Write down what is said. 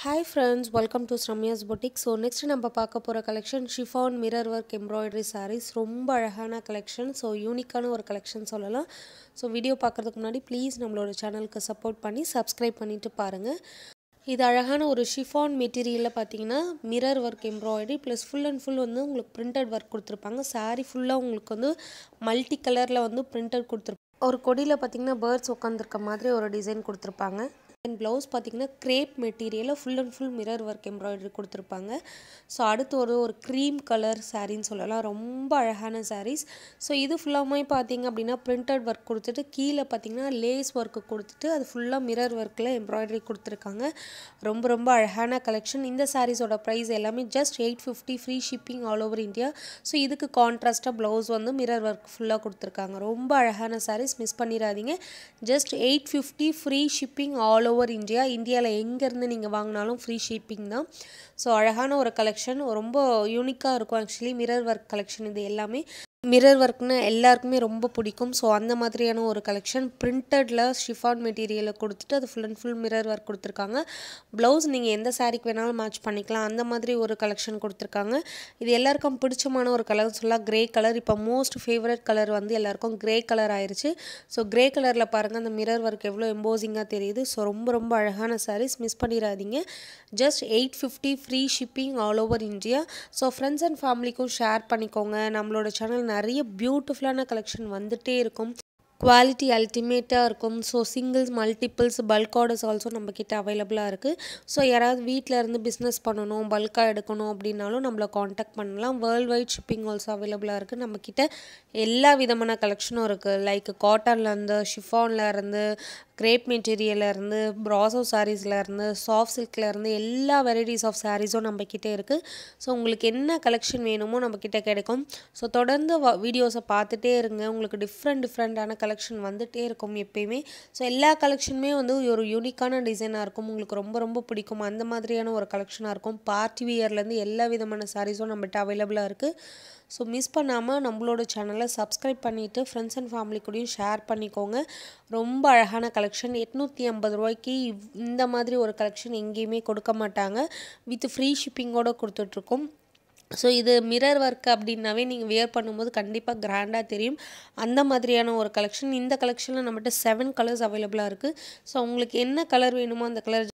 hi friends welcome to Sramya's boutique so next நம்ம பார்க்க போகிற collection chiffon mirror work embroidery sarees ரொம்ப அழகான கலெக்ஷன் ஸோ யூனிக்கான ஒரு கலெக்ஷன் சொல்லலாம் ஸோ வீடியோ பார்க்குறதுக்கு முன்னாடி ப்ளீஸ் நம்மளோட சேனலுக்கு சப்போர்ட் பண்ணி சப்ஸ்கிரைப் பண்ணிட்டு பாருங்கள் இது அழகான ஒரு ஷிஃபான் மெட்டீரியலில் பார்த்தீங்கன்னா mirror work embroidery plus full and full வந்து உங்களுக்கு பிரிண்டட் ஒர்க் கொடுத்துருப்பாங்க saree ஃபுல்லாக உங்களுக்கு வந்து மல்டி கலரில் வந்து பிரிண்டட் கொடுத்துருப்பாங்க ஒரு கொடியில் பார்த்தீங்கன்னா பேர்ட்ஸ் உட்காந்துருக்க மாதிரி ஒரு டிசைன் கொடுத்துருப்பாங்க அண்ட் ப்ளவுஸ் பார்த்தீங்கன்னா க்ரேப் மெட்டீரியலில் full and full mirror work embroidery கொடுத்துருப்பாங்க ஸோ அடுத்து ஒரு ஒரு க்ரீம் கலர் சாரின்னு சொல்லலாம் ரொம்ப அழகான சாரீஸ் ஸோ இது ஃபுல்லாமே பார்த்தீங்க அப்படின்னா பிரிண்டட் ஒர்க் கொடுத்துட்டு கீழே பார்த்தீங்கன்னா லேஸ் ஒர்க்கு கொடுத்துட்டு அது ஃபுல்லாக மிரர் ஒர்க்கில் எம்ப்ராய்டரி கொடுத்துருக்காங்க ரொம்ப ரொம்ப அழகான கலெக்ஷன் இந்த சாரீஸோட ப்ரைஸ் எல்லாமே just eight fifty free shipping all over India so இதுக்கு கான்ட்ராஸ்ட்டாக ப்ளவுஸ் வந்து மிரர் ஒர்க் ஃபுல்லாக கொடுத்துருக்காங்க ரொம்ப அழகான சாரீஸ் மிஸ் பண்ணிடாதீங்க just eight fifty free shipping all over India இந்தியாவில் எங்கேருந்து நீங்கள் வாங்கினாலும் ஃப்ரீ ஷிப்பிங் தான் ஸோ அழகான ஒரு கலெக்ஷன் ரொம்ப யூனிக்காக இருக்கும் ஆக்சுவலி மிரர் ஒர்க் கலெக்ஷன் இது எல்லாமே மிரர் ஒர்க்னு எல்லாருக்குமே ரொம்ப பிடிக்கும் ஸோ அந்த மாதிரியான ஒரு கலெக்ஷன் பிரிண்டடில் ஷிஃபான் மெட்டீரியலை கொடுத்துட்டு அது full and full mirror work கொடுத்துருக்காங்க ப்ளவுஸ் நீங்கள் எந்த சாரீக்கு வேணாலும் மேட்ச் பண்ணிக்கலாம் அந்த மாதிரி ஒரு கலெக்ஷன் கொடுத்துருக்காங்க இது எல்லாருக்கும் பிடிச்சமான ஒரு கலர் சொல்லலாம் கிரே கலர் இப்போ மோஸ்ட் ஃபேவரட் கலர் வந்து எல்லாருக்கும் கிரே கலர் ஆயிருச்சு ஸோ கிரே கலரில் பாருங்கள் அந்த மிரர் ஒர்க் எவ்வளோ எம்போசிங்காக தெரியுது ஸோ ரொம்ப ரொம்ப அழகான சாரீஸ் மிஸ் பண்ணிடாதீங்க just eight fifty free shipping all over India so friends and ஃபேமிலிக்கும் ஷேர் பண்ணிக்கோங்க நம்மளோட சேனல் நிறைய பியூட்டிஃபுல்லான கலெக்ஷன் வந்துகிட்டே இருக்கும் குவாலிட்டி அல்டிமேட்டாக இருக்கும் so singles multiples bulk orders also நம்மக்கிட்ட அவைலபிளாக இருக்குது ஸோ யாராவது வீட்டில் இருந்து பிஸ்னஸ் பண்ணணும் பல்காக எடுக்கணும் அப்படின்னாலும் நம்மளை காண்டாக்ட் பண்ணலாம் வேர்ல்ட் வைட் ஷிப்பிங் ஆல்சோ அவைலபிளாக இருக்குது நம்மக்கிட்ட எல்லா விதமான கலெக்ஷனும் இருக்குது லைக் காட்டன்லேருந்து ஷிஃபான்லேருந்து கிரேப் மெட்டீரியல்லேருந்து ப்ராசோ சாரீஸ்லேருந்து சாஃப்ட் சில்க்லேருந்து எல்லா வெரைட்டிஸ் ஆஃப் சாரீஸும் நம்மக்கிட்ட இருக்குது ஸோ உங்களுக்கு என்ன கலெக்ஷன் வேணுமோ நம்மக்கிட்ட கிடைக்கும் ஸோ தொடர்ந்து வீடியோஸை பார்த்துட்டே இருங்க உங்களுக்கு டிஃப்ரெண்ட் டிஃப்ரெண்ட்டான கலெக்ஷன் வந்துகிட்டே இருக்கும் எப்பயுமே ஸோ எல்லா கலெக்ஷனுமே வந்து ஒரு யூனிக்கான டிசைனாக இருக்கும் உங்களுக்கு ரொம்ப ரொம்ப பிடிக்கும் அந்த மாதிரியான ஒரு கலெக்ஷனாக இருக்கும் பார்ட்டி வியர்லேருந்து எல்லா விதமான சாரீஸும் நம்மகிட்ட அவைலபிளாக இருக்குது ஸோ மிஸ் பண்ணாமல் நம்மளோட சேனலை சப்ஸ்கிரைப் பண்ணிவிட்டு ஃப்ரெண்ட்ஸ் அண்ட் ஃபேமிலி கூடயும் ஷேர் பண்ணிக்கோங்க ரொம்ப அழகான கலெக்ஷன் எட்நூற்றி ஐம்பது ரூபாய்க்கு இந்த மாதிரி ஒரு கலெக்ஷன் எங்கேயுமே கொடுக்க மாட்டாங்க வித் ஃப்ரீ ஷிப்பிங்கோடு கொடுத்துட்ருக்கோம் ஸோ இது மிரர் ஒர்க் அப்படின்னாவே நீங்கள் வியர் பண்ணும்போது கண்டிப்பாக கிராண்டாக தெரியும் அந்த மாதிரியான ஒரு கலெக்ஷன் இந்த கலெக்ஷனில் நம்மகிட்ட செவன் கலர்ஸ் அவைலபிளாக இருக்குது ஸோ உங்களுக்கு என்ன கலர் வேணுமோ அந்த கலர்